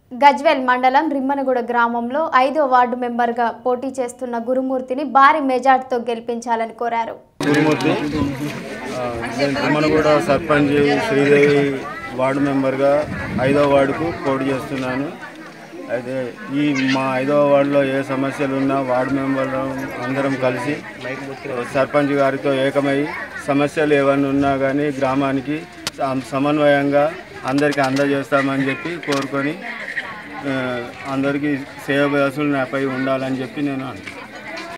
గజ్వెల్ మండలం రిమ్మనగూడ గ్రామంలో ఐదో వార్డు మెంబర్గా పోటీ చేస్తున్న గురుమూర్తిని భారీ మెజార్టీతో గెలిపించాలని కోరారు గురుమూర్తి ఆ, నేను తిమ్మనగూడ సర్పంచ్ శ్రీదేవి వార్డు మెంబర్గా ఐదవ వార్డుకు పోటీ చేస్తున్నాను అయితే ఈ మా ఐదవ వార్డులో ఏ సమస్యలు ఉన్నా వార్డు మెంబర్లు అందరం కలిసి సర్పంచ్ గారితో ఏకమై సమస్యలు ఏమైనా ఉన్నా కానీ గ్రామానికి సమ- సమన్వయంగా అందరికీ అందజేస్తామని చెప్పి కోరుకొని ఆ, అందరికీ సేవ బస్సులు నాపై ఉండాలని చెప్పి నేను అంటున్నాను